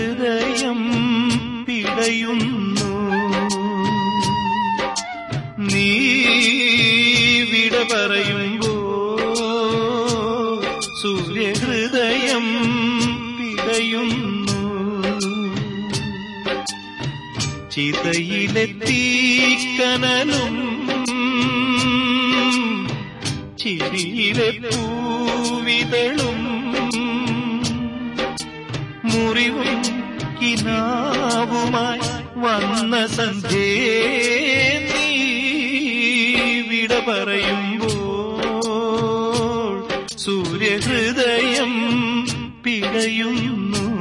സൂര്യഹൃദയം പിടയുന്നു നീ വിട പറയുമ്പോ സൂര്യഹൃദയം പിടയുന്നു ചിതയിലെത്തി കനലും ചിരിയിലെ പൂവിതളും മുറിവും കിനാവുമായി വന്ന സന്ധ്യേ നീ വിട പറയുമ്പോൾ സൂര്യഹൃദയം പിടയുന്നു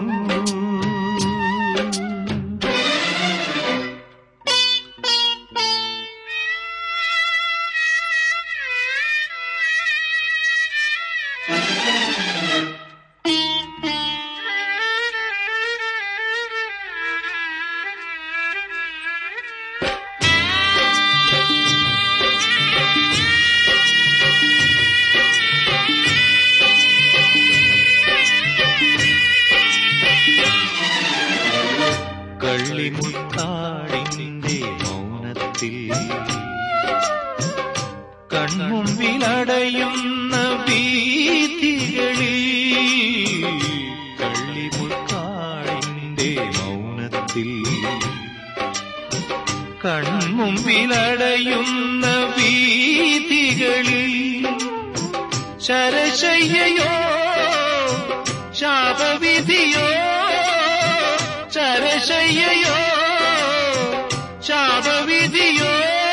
കള്ളിമുത്താടിന്റെ മൗനത്തിൽ കൺമുമ്പിലടയുന്ന ഭീതികളിൽ കള്ളിമുത്താടിന്റെ മൗനത്തിൽ കൺമുമ്പിലടയുന്ന ഭീതികളിൽ ശരശയ്യയോ ശാപവിധിയോ ശരശയ്യയോ ശാപവിധിയോ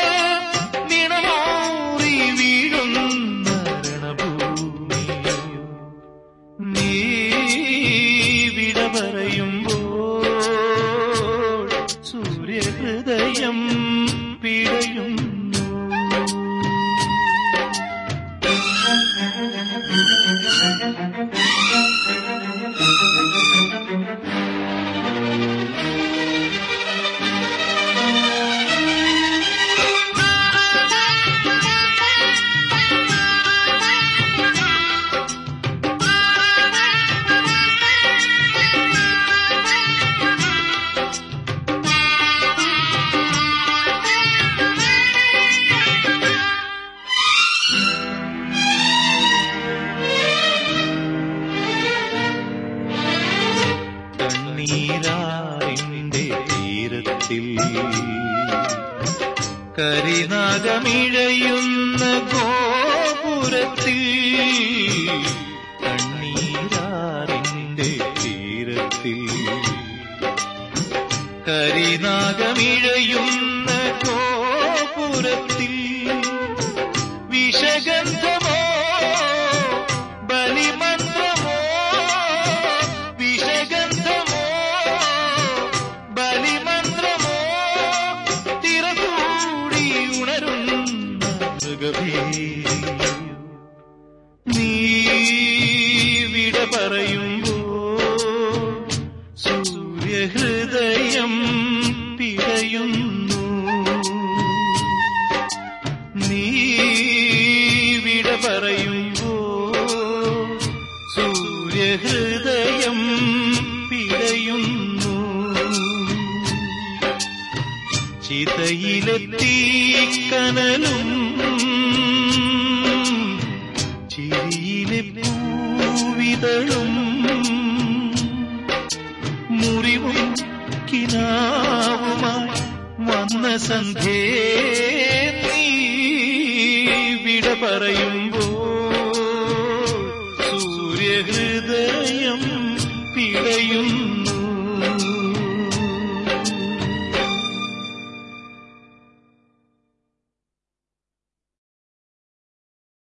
നിണമോറി വീഴുന്ന രണഭൂമിയോ നീ വിട പറയുമ്പോൾ സൂര്യഹൃദയം പിടയുന്നു കണ്ണീരാറിന്റെ തീരത്തിൽ കരിനാഗമിഴയുന്ന ഗോപുരത്തിൽ കണ്ണീരാറിന്റെ തീരത്തിൽ കരിനാഗമിഴയുന്ന ഗോപുരത്തിൽ വിഷഗന്ധമോ ബലിമന്ത്രമോ വിഷഗന്ധമോ ബലിമന്ത്രമോ തിറകൂടി ഉണരുന്ന മൃഗഭീതിയോ നീ വിട പറയുമ്പോ സൂര്യഹൃദയം പിടയുന്നു നീ വിട പറയുമ്പോ സൂര്യഹൃദയം പിടയുന്നു ചിതയിലെത്തി കനലും ചിരിയിലെ പൂവിതളും മുറിവും കിനാവുമായി വന്ന സന്ധ്യേ നീ വിട പറയുമ്പോ സൂര്യഹൃദയം പിടയുന്നു